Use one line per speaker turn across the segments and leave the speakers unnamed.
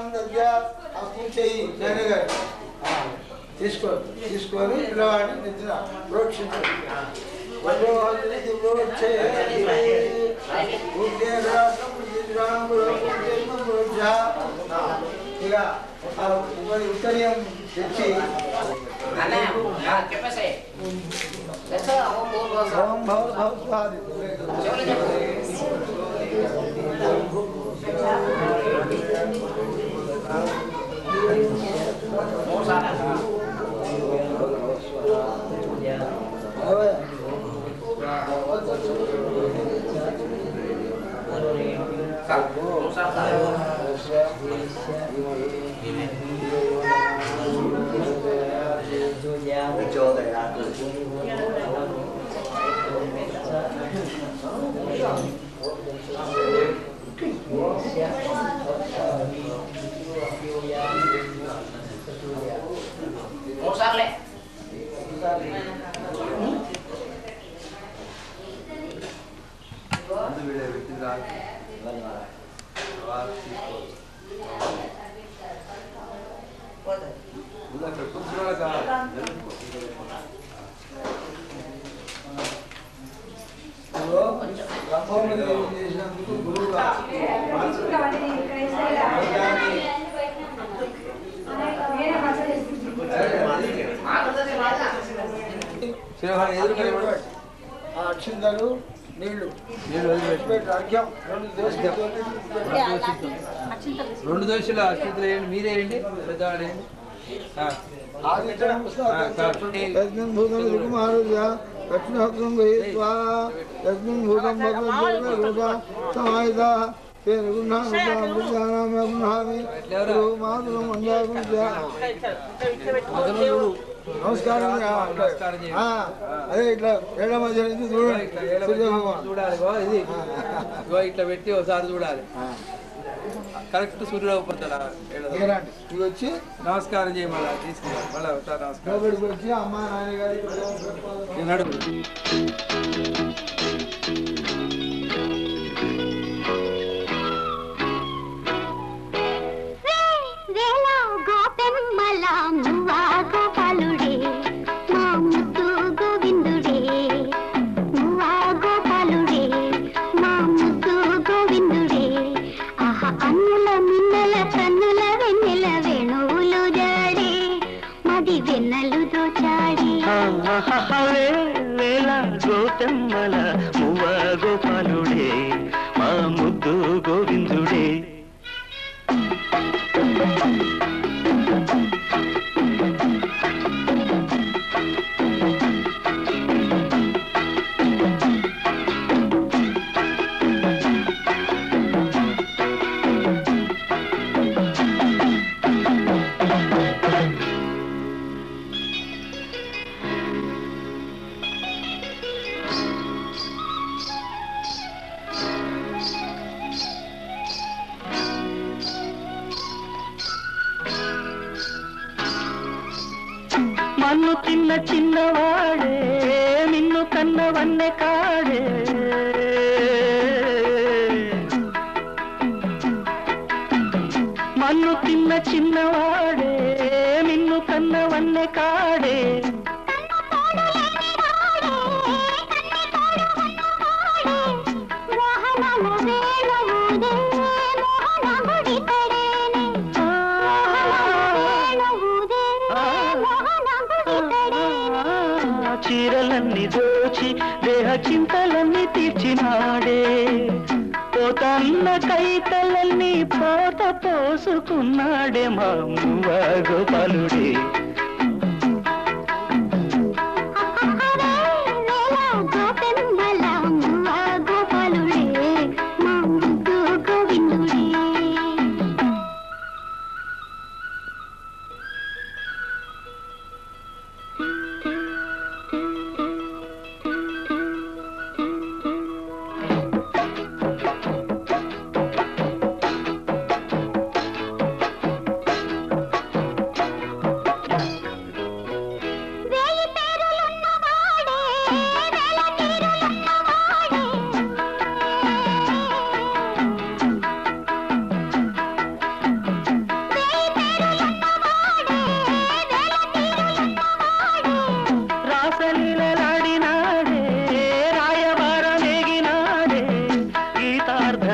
చెయ్యి జనగా తీసుకో తీసుకొని పిల్లవాడిని నిద్ర ప్రోక్షించండి ఇక మరి ఉత్తరీయం తెచ్చి ఓం భవ భవ స్వాది బ్రహ్మోపదేశం చేసినందుకు గురువుగా ఆ అక్షింతలు నీళ్లు నీళ్ళు వదిలిపెట్టి అర్ఘ్యం రెండు దోషం
రెండు దోశలు అక్షింతలు వేయండి మీరే వేయండి పెద్దవాడు వేయండి ఆ.
యస్మిన్ భూతం దిగుమారుజ దక్షిణహస్తం గృహీత్వా యస్మిన్ భూతం భగవద్గీత సమాహిత ते గుణామి మాతరం నమస్కారం
నమస్కారం చేయండి.
ఆ, అదే ఇట్లా ఏళ్ళ మధ్య నుంచి చూడండి సూర్య భగవాన్
చూడాలి ఇగో ఇది ఇగో ఇట్లా పెట్టి ఒకసారి చూడాలి కరెక్ట్ సూర్యుడు పడతాడా
ఎగరండి ఇది వచ్చి
నమస్కారం చేయి మళ్ళీ తీసుకురా మళ్ళీ ఒకసారి నమస్కారం
లోపలికి వచ్చి అమ్మ నాన్న గారి
ఈ నడుము
వేళ గోపెమ్మల మువ్వా గోపాలుడే మా ముద్దు గోవిందుడే మువ్వా గోపాలుడే మా ముద్దు గోవిందుడే ఆహా అన్నుల మిన్నెల కన్నుల వెన్నెల వేణువులు జాడే మది వెన్నెలు దోచాడే
వేళ గోతమ్మల మువ్వ గోపాలుడే మా ముద్దు గోవిందుడే మన్ను తిన్న చిన్నవాడే నిన్ను కన్న వన్నె కాడే మన్ను తిన్న చిన్నవాడే నిన్ను కన్న వన్నె కాడే చీరలన్నీ దోచి దేహ చింతలన్నీ తీర్చినాడే పోతన్న కైతలన్నీ పోత పోసుకున్నాడే మా మువ్వ గోపాలుడే
గోపాలుడే మా ముద్దు గోవిందుడే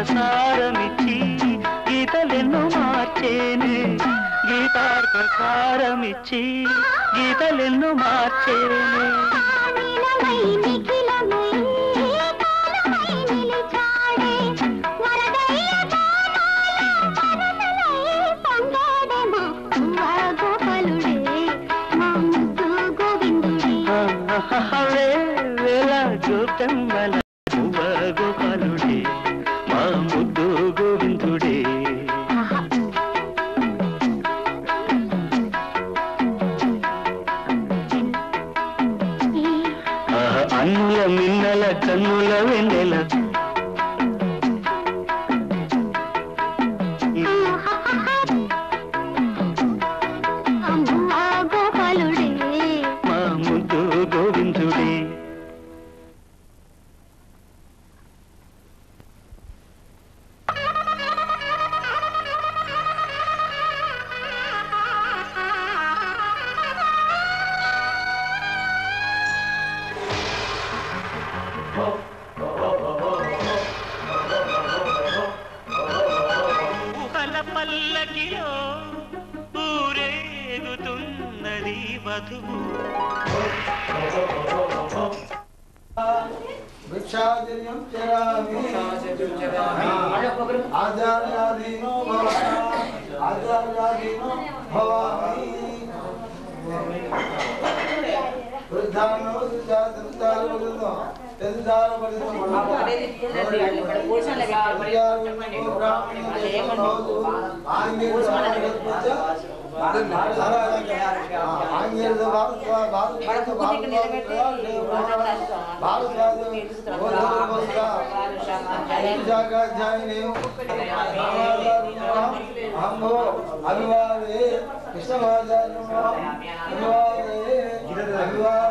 సారమిచ్చి గీతలెన్నో మార్చేనే గీతార్థ సారమిచ్చి గీతలెన్నో మార్చేనే
నీలమై నిఖిలమై కాలమై నిలిచాడే వరదయ్య గానాల పరదలై పొంగాడెమా నువ్వా గోపాలుడే మా ముద్దు గోవిందుడే
వేల గోపెమ్మల పువ్వ గోపాలుడే మా ముద్దు గోవిందుడే ఆహా, అన్నుల మిన్నల కన్నుల వెన్నెల
నువ్వా గోపాలుడే
మా ముద్దు గోవిందుడే ఊహల పల్లకిలో ఊరేగుతున్నది వధువు
భిక్షాదిర్యం చరామి ఆచార్యాధీనో భవామి ఆచార్యాధీనో భవామి వృద్ధానో వృద్ధాలు వృద్ధో తెలుసార అభివాదే కృష్ణ అభివాదే అభివాదే